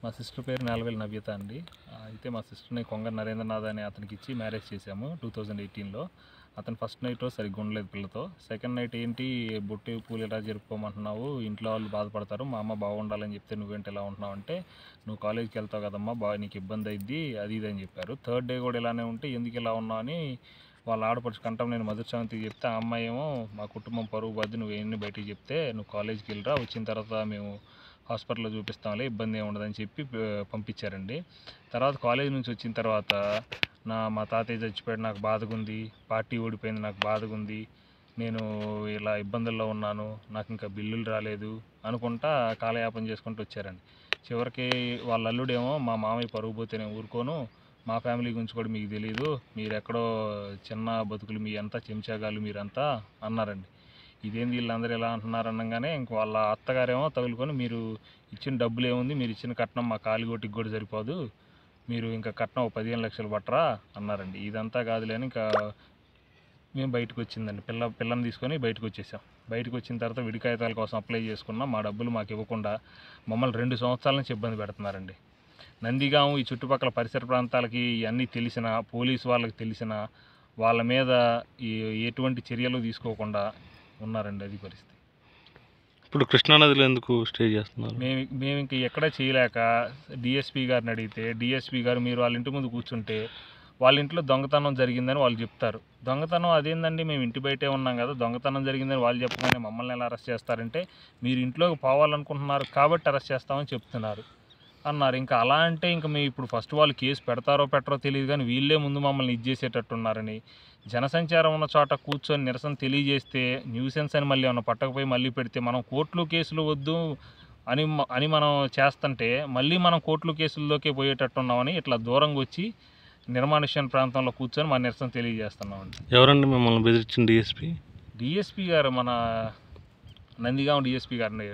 మా సిస్టర్ పేరు నేలవేలి నవ్యత అండి ఆ, అయితే మా సిస్టర్ని కొంగ నరేంద్రనాథ్ అనే అతనికి ఇచ్చి మ్యారేజ్ చేశాము టూ థౌజండ్ ఎయిటీన్లో అతను ఫస్ట్ నైట్ సరిగ్గా ఉండలేదు పిల్లతో సెకండ్ నైట్ ఏంటి బొట్టి పూలు ఎలా జరుపుకోమంటున్నావు ఇంట్లో వాళ్ళు బాధపడతారు మా అమ్మ బాగుండాలని చెప్తే నువ్వేంటి ఎలా ఉంటున్నావు అంటే నువ్వు కాలేజీకి వెళ్తావు కదమ్మా బాగా నీకు ఇబ్బంది అయింది అది ఇది అని చెప్పారు థర్డ్ డే కూడా ఇలానే ఉంటే ఎందుకు ఇలా ఉన్నావు అని వాళ్ళ ఆడపడుచు కంటం నేను మధురశాంతికి చెప్తే ఆ అమ్మాయి ఏమో మా కుటుంబం పరువు బద్ది నువ్వు ఎన్ని బయటికి చెప్తే నువ్వు కాలేజీకి వెళ్ళరా వచ్చిన తర్వాత మేము హాస్పిటల్లో చూపిస్తాంలే ఇబ్బంది ఏమి ఉండదని చెప్పి ప- పంపించారండి తర్వాత కాలేజ్ నుంచి వచ్చిన తర్వాత నా మా తాతయ్య చచ్చిపోయాడు నాకు బాధగా ఉంది పార్టీ ఓడిపోయింది నాకు బాధగా ఉంది నేను ఇలా ఇబ్బందుల్లో ఉన్నాను నాకు ఇంకా బిల్లులు రాలేదు అనుకుంటా కాలయాపన చేసుకుంటూ వచ్చారండి చివరికి వాళ్ళ అల్లుడేమో మా మామయ్య పరుగు పోతే నేను ఊరుకోను మా ఫ్యామిలీ గురించి కూడా మీకు తెలియదు మీరు ఎక్కడో చిన్న బతుకులు మీ అంతా చెంచాగాలు మీరంతా అన్నారండి ఇదేంది వీళ్ళందరూ ఎలా అంటున్నారు అనగానే ఇంక వాళ్ళ అత్తగారేమో తగులుకొని మీరు ఇచ్చిన డబ్బులు ఏముంది మీరు ఇచ్చిన కట్నం మా కాలిగోటికి కూడా సరిపోదు మీరు ఇంకా కట్నం ఒక పదిహేను లక్షలు పట్టరా అన్నారండి ఇదంతా కాదులే అని ఇంకా మేము బయటకు వచ్చిందండి పిల్ల పిల్లని తీసుకొని బయటకు వచ్చేసాం బయటకు వచ్చిన తర్వాత విడి కాగితాల కోసం అప్లై చేసుకున్నాం మా డబ్బులు మాకు ఇవ్వకుండా మమ్మల్ని రెండు సంవత్సరాల నుంచి ఇబ్బంది పెడుతున్నారండి నందిగాం ఈ చుట్టుపక్కల పరిసర ప్రాంతాలకి ఇవన్నీ తెలిసిన పోలీసు వాళ్ళకి తెలిసిన వాళ్ళ మీద ఈ ఎటువంటి చర్యలు తీసుకోకుండా ఉన్నారండి అది పరిస్థితి ఇప్పుడు కృష్ణానదిలో ఎందుకు స్టే చేస్తున్నారు మేము మేము ఇంక ఎక్కడ చేయలేక డిఎస్పి గారిని అడిగితే డిఎస్పి గారు మీరు వాళ్ళ ఇంటి ముందు కూర్చుంటే వాళ్ళ ఇంట్లో దొంగతనం జరిగిందని వాళ్ళు చెప్తారు దొంగతనం అదేందండి మేము ఇంటి బయటే ఉన్నాం కదా దొంగతనం జరిగిందని వాళ్ళు చెప్పగానే మమ్మల్ని ఎలా అరెస్ట్ చేస్తారంటే మీరు ఇంట్లోకి పోవాలనుకుంటున్నారు కాబట్టి అరెస్ట్ చేస్తామని చెప్తున్నారు అన్నారు ఇంకా అలా అంటే ఇంకా మేము ఇప్పుడు ఫస్ట్ వాళ్ళు కేసు పెడతారో పెట్టరో తెలియదు కానీ వీళ్ళే ముందు మమ్మల్ని ఇది చేసేటట్టున్నారని జనసంచారం ఉన్న చోట కూర్చొని నిరసన తెలియజేస్తే న్యూసెన్స్ అని మళ్ళీ ఏమన్నా పట్టకపోయి మళ్ళీ పెడితే మనం కోర్టులు కేసులు వద్దు అని మ- అని మనం చేస్తుంటే మళ్ళీ మనం కోర్టులు కేసుల్లోకే పోయేటట్టున్నామని ఇట్లా దూరంగా వచ్చి నిర్మానుష్యం ప్రాంతంలో కూర్చొని మన నిరసన తెలియజేస్తున్నామండి ఎవరండి మిమ్మల్ని బెదిరించిన డిఎస్పి డిఎస్పి గారు మన నందిగాం డిఎస్పి గారిని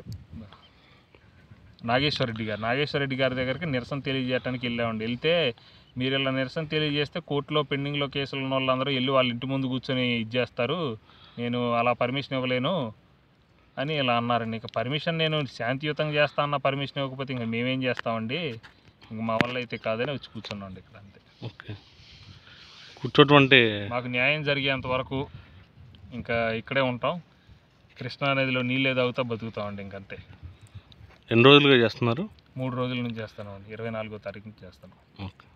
నాగేశ్వరరెడ్డి గారు నాగేశ్వరరెడ్డి గారి దగ్గరికి నిరసన తెలియజేయడానికి వెళ్ళామండి వెళ్తే మీరు ఇలా నిరసన తెలియజేస్తే కోర్టులో పెండింగ్లో కేసులు ఉన్న వాళ్ళందరూ వెళ్ళి వాళ్ళ ఇంటి ముందు కూర్చొని ఇది చేస్తారు నేను అలా పర్మిషన్ ఇవ్వలేను అని ఇలా అన్నారండి ఇక పర్మిషన్ నేను శాంతియుతంగా చేస్తా అన్న పర్మిషన్ ఇవ్వకపోతే ఇంక మేమేం చేస్తామండి ఇంక మా వల్ల అయితే కాదని వచ్చి కూర్చున్నాండి ఇక్కడ అంతే ఓకే కూర్చోటం అంటే మాకు న్యాయం జరిగేంత వరకు ఇంకా ఇక్కడే ఉంటాం కృష్ణా నదిలో నీళ్ళే తాగుతా బతుకుతామండి ఇంకంతే ఎన్ని రోజులుగా చేస్తున్నారు మూడు రోజుల నుంచి చేస్తామండి ఇరవై నాలుగో తారీఖు నుంచి చేస్తాను ఓకే